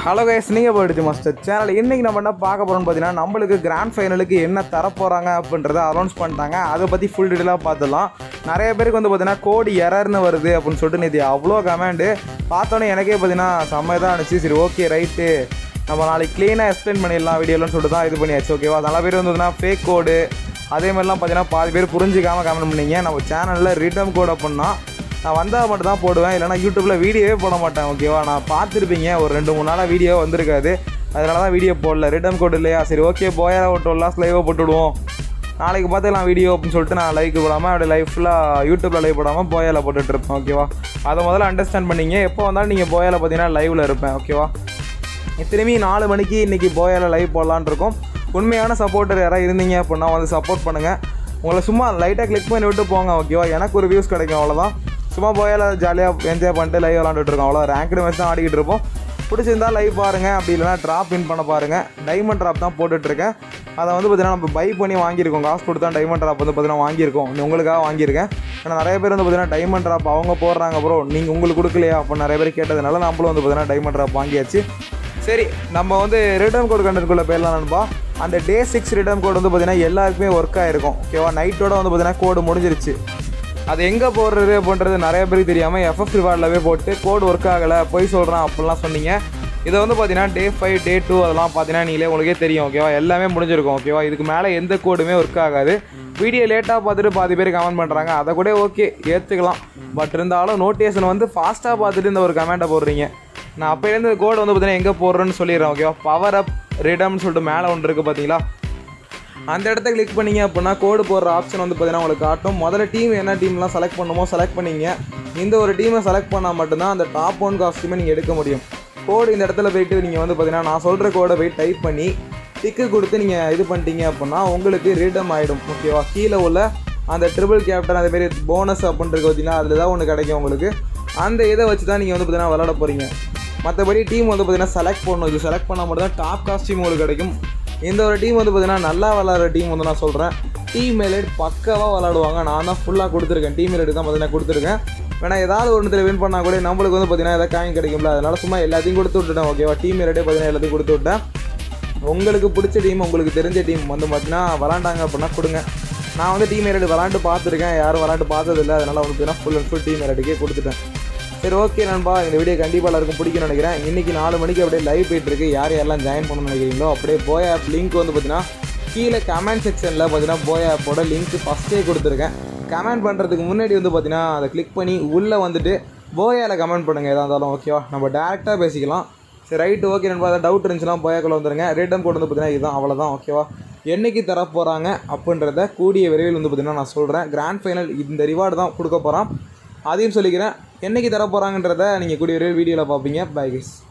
hello guys நீங்கள் போயிடுச்சு master channel இன்றைக்கி நம்ம என்ன பார்க்க போகிறோம்னு பார்த்தீங்கன்னா நம்மளுக்கு கிராண்ட் ஃபைனலுக்கு என்ன தரப்போகிறாங்க அப்படின்றத அனௌன்ஸ் பண்ணிட்டாங்க அதை பற்றி ஃபுல் டீட்டெயிலாக பார்த்துடலாம் நிறைய பேருக்கு வந்து பார்த்தீங்கன்னா கோடி எரர்னு வருது அப்படின்னு சொல்லிட்டு நேற்று அவ்வளோ கமெண்டு பார்த்தோன்னே எனக்கே பார்த்தீங்கன்னா செம்ம இதாக இருந்துச்சு சரி ஓகே ரைட்டு நம்ம நாளைக்கு க்ளீனாக எக்ஸ்பிளைன் பண்ணிடலாம் வீடியோலன்னு சொல்லிட்டு தான் இது பண்ணியாச்சு ஓகேவா நல்ல பேர் வந்ததுன்னா ஃபேக் கோடு அதே மாதிரிலாம் பார்த்தீங்கன்னா பாதி பேர் புரிஞ்சிக்காமல் கமெண்ட் பண்ணீங்க நம்ம சேனலில் ரிட்டம் கோட் அப்படின்னா நான் வந்தால் மட்டும் தான் போடுவேன் இல்லைனா யூடியூப்பில் வீடியோவே போட மாட்டேன் ஓகேவா நான் பார்த்துருப்பீங்க ஒரு ரெண்டு மூணு நாளாக வீடியோ வந்திருக்காது அதனால தான் வீடியோ போடல ரிட்டன் கோட் இல்லையா சரி ஓகே போயா ஒரு லாஸ்ட் லைவாக போட்டுவிடுவோம் நாளைக்கு பார்த்துக்கலாம் வீடியோ அப்படின்னு சொல்லிட்டு நான் லைக் போடாமல் அப்படியே லைஃப் ஃபுல்லாக யூடியூப்பில் லைவ் போடாமல் போயால போட்டுட்டு இருப்பேன் ஓகேவா அதை முதல்ல அண்டர்ஸ்டாண்ட் பண்ணீங்க எப்போ வந்தாலும் நீங்கள் போயால பார்த்தீங்கன்னா லைவில் இருப்பேன் ஓகேவா திரும்பி நாலு மணிக்கு இன்றைக்கி போயால லைவ் போடலான் இருக்கோம் உண்மையான சப்போர்ட்டர் யாராவது இருந்தீங்க அப்படின்னா வந்து சப்போர்ட் பண்ணுங்கள் உங்களை சும்மா லைட்டாக கிளிக் பண்ணி விட்டு போங்க ஓகேவா எனக்கு ஒரு வியூஸ் கிடைக்கும் அவ்வளோதான் சும்மா போயால ஜாலியாக என்ஜாய் பண்ணிட்டு லைவ் விளாண்டுட்டு இருக்கோம் அவ்வளோ ரேங்க்டு மேட்ச் தான் ஆடிக்கிட்டு இருப்போம் பிடிச்சிருந்தா லைவ் பாருங்கள் அப்படி இல்லைனா ட்ராப் வின் பண்ண பாருங்கள் டைமண்ட் ட்ராப் தான் போட்டுட்ருக்கேன் அதை வந்து பார்த்தீங்கன்னா நம்ம பை பண்ணி வாங்கியிருக்கோம் காசு கொடுத்து தான் டைமண்ட் ட்ராப் வந்து பார்த்தீங்கன்னா வாங்கியிருக்கோம் இது உங்களுக்காக வாங்கியிருக்கேன் ஏன்னா நிறைய பேர் வந்து பார்த்தீங்கன்னா டைமண்ட் ட்ராப் அவங்க போடுறாங்க ப்ரோ நீங்கள் உங்களுக்கு கொடுக்கலையா அப்போ நிறைய பேர் கேட்டதுனால நம்மளும் வந்து பார்த்தீங்கன்னா டைமண்ட் ட்ராப் வாங்கியாச்சு சரி நம்ம வந்து ரிட்டர்ன் கோட் கண்டென்ட்குள்ளே போயிடலாம் நண்பா அந்த டே சிக்ஸ் ரிட்டர்ன் கோட் வந்து பார்த்தீங்கன்னா எல்லாருக்குமே ஒர்க் ஆகிருக்கும் ஓகேவா நைட்டோட வந்து பார்த்தீங்கன்னா கோடு முடிஞ்சிருச்சு அது எங்கே போடுறது அப்படின்றது நிறைய பேருக்கு தெரியாமல் எஃப்எஃப் ரிவார்டில் போய் போட்டு கோட் ஒர்க் ஆகலை போய் சொல்கிறேன் அப்படிலாம் சொன்னீங்க இதை வந்து பார்த்தீங்கன்னா டே ஃபைவ் டே டூ அதெல்லாம் பார்த்தீங்கன்னா நீங்களே உங்களுக்கே தெரியும் ஓகேவா எல்லாமே முடிஞ்சிருக்கும் ஓகேவா இதுக்கு மேலே எந்த கோடுமே ஒர்க் ஆகாது வீடியோ லேட்டாக பார்த்துட்டு பாதி பேர் கமெண்ட் பண்ணுறாங்க அதை கூட ஓகே ஏற்றுக்கலாம் பட் இருந்தாலும் நோட்டிஃபிகேஷன் வந்து ஃபாஸ்ட்டாக பார்த்துட்டு இந்த ஒரு கமெண்ட்டை போடுறீங்க நான் அப்போலேருந்து கோடு வந்து பார்த்தீங்கன்னா எங்கே போடுறேன்னு சொல்லிடுறேன் ஓகேவா பவர் அப் ரிடம்னு சொல்லிட்டு மேலே ஒன்று இருக்குது பார்த்தீங்களா அந்த இடத்த கிளிக் பண்ணீங்க அப்படின்னா கோடு போடுற ஆப்ஷன் வந்து பார்த்தீங்கன்னா உங்களுக்கு காட்டும் முதல்ல டீம் என்ன டீம்லாம் செலக்ட் பண்ணுமோ செலக்ட் பண்ணீங்க இந்த ஒரு டீமை செலக்ட் பண்ணால் மட்டும்தான் அந்த டாப் ஒன் காஸ்ட்யூமே நீங்கள் எடுக்க முடியும் கோடு இந்த இடத்துல போயிட்டு நீங்கள் வந்து பார்த்தீங்கன்னா நான் சொல்கிற கோடை போய் டைப் பண்ணி டிக்கு கொடுத்து நீங்கள் இது பண்ணிட்டீங்க அப்படின்னா உங்களுக்கு ரீடம் ஆகிடும் ஓகேவா கீழே உள்ள அந்த ட்ரிபிள் கேப்டன் அதே மாதிரி போனஸ் அப்படின்றது பார்த்தீங்கன்னா அதில் தான் ஒன்று கிடைக்கும் உங்களுக்கு அந்த இதை வச்சு தான் நீங்கள் வந்து பார்த்தீங்கன்னா விளாட போகிறீங்க மற்றபடி டீம் வந்து பார்த்தீங்கன்னா செலக்ட் பண்ணணும் இது செலக்ட் பண்ணால் மட்டும் தான் டாப் காஸ்டியூம் உங்களுக்கு கிடைக்கும் இந்த ஒரு டீம் வந்து பார்த்தீங்கன்னா நல்லா விளாட்ற டீம் வந்து நான் சொல்கிறேன் டீம் மேலேட் பக்காவாக விளாடுவாங்க நான் தான் ஃபுல்லாக கொடுத்துருக்கேன் டீம் மேலேட் தான் பார்த்தீங்கன்னா கொடுத்துருக்கேன் வேணா ஏதாவது ஒரு வின் பண்ணால் கூட நம்மளுக்கு வந்து பார்த்தீங்கன்னா எதாவது காயின் கிடைக்கும்ல அதனால சும்மா எல்லாத்தையும் கொடுத்து விட்டுட்டேன் ஓகேவா டீம் மேலேட்டே பார்த்தீங்கன்னா எல்லாத்தையும் கொடுத்து விட்டேன் உங்களுக்கு பிடிச்ச டீம் உங்களுக்கு தெரிஞ்ச டீம் வந்து பார்த்தீங்கன்னா விளாண்டாங்க அப்படின்னா கொடுங்க நான் வந்து டீம் மேலேட் விளாண்டு பார்த்துருக்கேன் யாரும் விளாண்டு பார்த்ததில்லை அதனால் வந்து பார்த்தீங்கன்னா ஃபுல் அண்ட் ஃபுல் டீம் மேலேட்டுக்கே கொடுத்துட்டேன் சரி ஓகே நண்பா இந்த வீடியோ கண்டிப்பாக எல்லாருக்கும் பிடிக்கும்னு நினைக்கிறேன் இன்றைக்கி நாலு மணிக்கு அப்படியே லைவ் போயிட்டு இருக்கு யார் யாரெல்லாம் ஜாயின் பண்ணணும்னு நினைக்கிறீங்களோ அப்படியே போய் ஆப் லிங்க் வந்து பார்த்தீங்கன்னா கீழே கமெண்ட் செக்ஷனில் பார்த்தீங்கன்னா போய் ஆப்போட லிங்க் ஃபஸ்ட்டே கொடுத்துருக்கேன் கமெண்ட் பண்ணுறதுக்கு முன்னாடி வந்து பார்த்தீங்கன்னா அதை கிளிக் பண்ணி உள்ளே வந்துட்டு போயாவில் கமெண்ட் பண்ணுங்கள் எதாக இருந்தாலும் ஓகேவா நம்ம டேரெக்டாக பேசிக்கலாம் சரி ரைட்டு ஓகே நண்பா ஏதாவது டவுட் இருந்துச்சுன்னா போயாக்குள்ள வந்துருங்க ரிட்டன் கோட் வந்து பார்த்தீங்கன்னா இதுதான் அவ்வளோதான் ஓகேவா என்னைக்கு தர போகிறாங்க அப்படின்றத கூடிய விரைவில் வந்து பார்த்தீங்கன்னா நான் சொல்கிறேன் கிராண்ட் ஃபைனல் இந்த ரிவார்டு தான் கொடுக்க போகிறான் அதையும் சொல்லிக்கிறேன் என்னைக்கு தர போகிறாங்கன்றத நீங்கள் கூடிய விரைவில் வீடியோவில் பார்ப்பீங்க பை கைஸ்